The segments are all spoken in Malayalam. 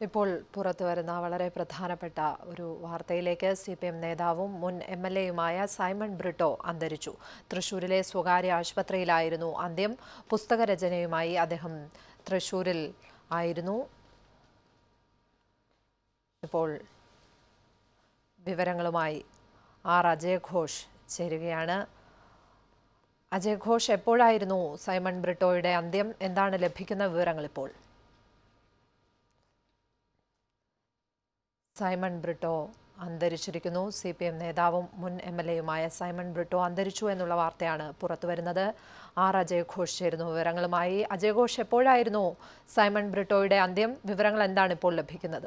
ഇപ്പോൾ പുറത്തു വരുന്ന വളരെ പ്രധാനപ്പെട്ട ഒരു വാർത്തയിലേക്ക് സി പി എം നേതാവും മുൻ എം എൽ എയുമായ സൈമൺ ബ്രിട്ടോ അന്തരിച്ചു തൃശൂരിലെ സ്വകാര്യ ആശുപത്രിയിലായിരുന്നു അന്ത്യം പുസ്തകരചനയുമായി അദ്ദേഹം തൃശൂരിൽ ആയിരുന്നു ഇപ്പോൾ വിവരങ്ങളുമായി ആർ അജയ് ഘോഷ് ചേരുകയാണ് അജയ് ഘോഷ് എപ്പോഴായിരുന്നു സൈമൺ ബ്രിട്ടോയുടെ അന്ത്യം എന്താണ് ലഭിക്കുന്ന വിവരങ്ങൾ ഇപ്പോൾ സൈമൺ ബ്രിട്ടോ അന്തരിച്ചിരിക്കുന്നു സി പി എം നേതാവും മുൻ എം എൽ എയുമായ സൈമൺ ബ്രിട്ടോ അന്തരിച്ചു എന്നുള്ള വാർത്തയാണ് പുറത്തുവരുന്നത് ആർ അജയ് ഘോഷ് ചേരുന്നു വിവരങ്ങളുമായി അജയ് ഘോഷ് എപ്പോഴായിരുന്നു സൈമൺ ബ്രിട്ടോയുടെ അന്ത്യം വിവരങ്ങൾ എന്താണ് ഇപ്പോൾ ലഭിക്കുന്നത്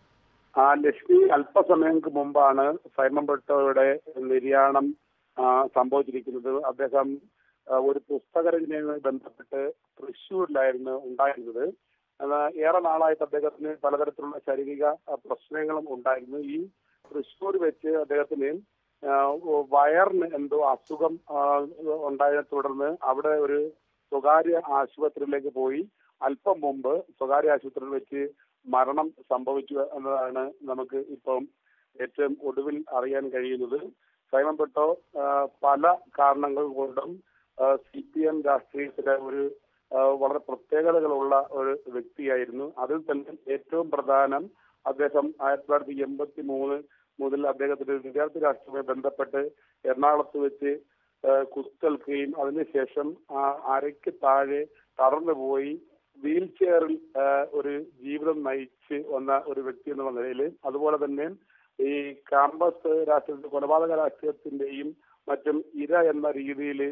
ആ ലക്ഷ്മി അല്പസമയങ്ങൾക്ക് മുമ്പാണ് സൈമൺ ബ്രിട്ടോയുടെ നിര്യാണം ആ, സംഭവിച്ചിരിക്കുന്നത് അദ്ദേഹം ആ, ഒരു പുസ്തകരചനയുമായി ബന്ധപ്പെട്ട് തൃശ്ശൂരിലായിരുന്നു ഉണ്ടായിരുന്നത് അത് ഏറെ നാളായിട്ട് അദ്ദേഹത്തിന് പലതരത്തിലുള്ള ശാരീരിക ആ, പ്രശ്നങ്ങളും ഉണ്ടായിരുന്നു ഈ തൃശ്ശൂർ വെച്ച് അദ്ദേഹത്തിന് ആ, വയറിന് എന്തോ അസുഖം ആ, ഉണ്ടായതിനെ തുടർന്ന് അവിടെ ഒരു സ്വകാര്യ ആശുപത്രിയിലേക്ക് പോയി അല്പം മുമ്പ് സ്വകാര്യ ആശുപത്രിയിൽ വെച്ച് മരണം സംഭവിച്ചു എന്നതാണ് നമുക്ക് ഇപ്പം ഏറ്റവും ഒടുവിൽ അറിയാൻ കഴിയുന്നത് സൈമൺ പെട്ടോ ആ, പല കാരണങ്ങൾ കൊണ്ടും സി പി എം രാഷ്ട്രീയത്തിലെ ഒരു ആ, വളരെ പ്രത്യേകതകളുള്ള ഒരു വ്യക്തിയായിരുന്നു അതിൽ തന്നെ ഏറ്റവും പ്രധാനം അദ്ദേഹം ആയിരത്തി തൊള്ളായിരത്തി എൺപത്തി മൂന്ന് മുതൽ അദ്ദേഹത്തിന്റെ വിദ്യാർത്ഥി രാഷ്ട്രീയവുമായി ബന്ധപ്പെട്ട് എറണാകുളത്ത് വെച്ച് ആ, കുത്തേൽക്കുകയും അതിനുശേഷം ആ അരയ്ക്ക് താഴെ തളർന്നു പോയി വീൽ ചെയറിൽ ഒരു ജീവിതം നയിച്ച് വന്ന ഒരു വ്യക്തി എന്നുള്ള നിലയിൽ അതുപോലെ തന്നെ ഈ ക്യാമ്പസ് രാഷ്ട്രീയത്തിൽ കൊലപാതക രാഷ്ട്രീയത്തിന്റെയും മറ്റും ഇര എന്ന രീതിയിൽ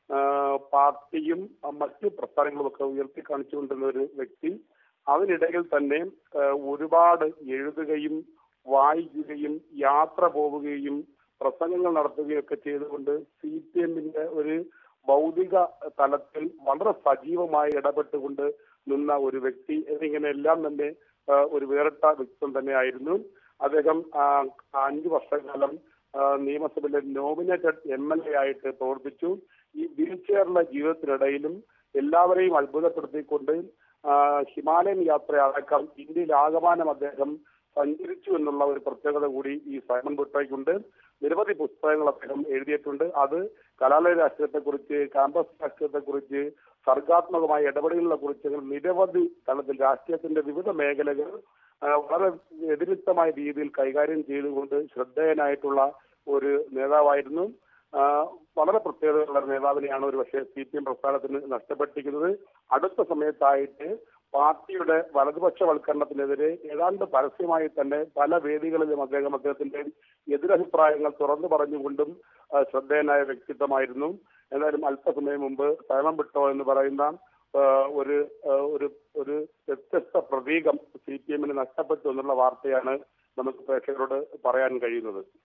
പാർട്ടിയും ആ, മറ്റ് പ്രസ്ഥാനങ്ങളും ഒക്കെ ഉയർത്തി കാണിച്ചുകൊണ്ടിരുന്ന ഒരു വ്യക്തി അതിനിടയിൽ തന്നെ ആ, ഒരുപാട് എഴുതുകയും വായിക്കുകയും യാത്ര പോവുകയും പ്രസംഗങ്ങൾ നടത്തുകയും ഒക്കെ ചെയ്തുകൊണ്ട് സി പി എമ്മിന്റെ ഒരു ഭൗതിക തലത്തിൽ വളരെ സജീവമായി ഇടപെട്ടുകൊണ്ട് നിന്ന ഒരു വ്യക്തി എന്നിങ്ങനെ എല്ലാം തന്നെ ആ, ഒരു വേറിട്ട വ്യക്തിത്വം തന്നെയായിരുന്നു അദ്ദേഹം ആ, അഞ്ചു വർഷക്കാലം ആ, നിയമസഭയിലെ നോമിനേറ്റഡ് എം എൽ എ ആയിട്ട് പ്രവർത്തിച്ചു ഈ വീൽ ചെയറിലെ ജീവിതത്തിനിടയിലും എല്ലാവരെയും അത്ഭുതപ്പെടുത്തിക്കൊണ്ട് ആ, ഹിമാലയൻ യാത്ര അടക്കം ഇന്ത്യയിൽ ആകമാനം അദ്ദേഹം സഞ്ചരിച്ചു എന്നുള്ള ഒരു പ്രത്യേകത കൂടി ഈ സൈമൺ ബുട്ടോയ്ക്കുണ്ട് നിരവധി പുസ്തകങ്ങൾ അദ്ദേഹം എഴുതിയിട്ടുണ്ട് അത് കലാലയ രാഷ്ട്രീയത്തെക്കുറിച്ച് ക്യാമ്പസ് രാഷ്ട്രീയത്തെക്കുറിച്ച് സർഗാത്മകമായ ഇടപെടലുകളെ കുറിച്ച് അങ്ങനെ നിരവധി തലത്തിൽ രാഷ്ട്രീയത്തിന്റെ വിവിധ മേഖലകൾ ആ, വളരെ വ്യതിരിക്തമായ രീതിയിൽ കൈകാര്യം ചെയ്തുകൊണ്ട് ശ്രദ്ധേയനായിട്ടുള്ള ഒരു നേതാവായിരുന്നു ആ, വളരെ പ്രത്യേകതയുള്ള ഒരു നേതാവിനെയാണ് ഒരു പക്ഷേ സി പി എം പ്രസ്ഥാനത്തിന് നഷ്ടപ്പെട്ടിരിക്കുന്നത് അടുത്ത സമയത്തായിട്ട് പാർട്ടിയുടെ വലതുപക്ഷവൽക്കരണത്തിനെതിരെ ഏതാണ്ട് പരസ്യമായി തന്നെ പല വേദികളിലും അദ്ദേഹം അദ്ദേഹത്തിന്റെ എതിരഭിപ്രായങ്ങൾ തുറന്നു പറഞ്ഞുകൊണ്ടും ആ, ശ്രദ്ധേയനായ വ്യക്തിത്വമായിരുന്നു എന്നാലും അല്പസമയം മുമ്പ് സൈമൺ ബിട്ടോ എന്ന് പറയുന്ന ആ, ഒരു ആ, ഒരു ഒരു വ്യത്യസ്ത പ്രതീകം സി പി എമ്മിന് നഷ്ടപ്പെട്ടു എന്നുള്ള വാർത്തയാണ് നമുക്ക് പ്രേക്ഷകരോട് പറയാൻ കഴിയുന്നത്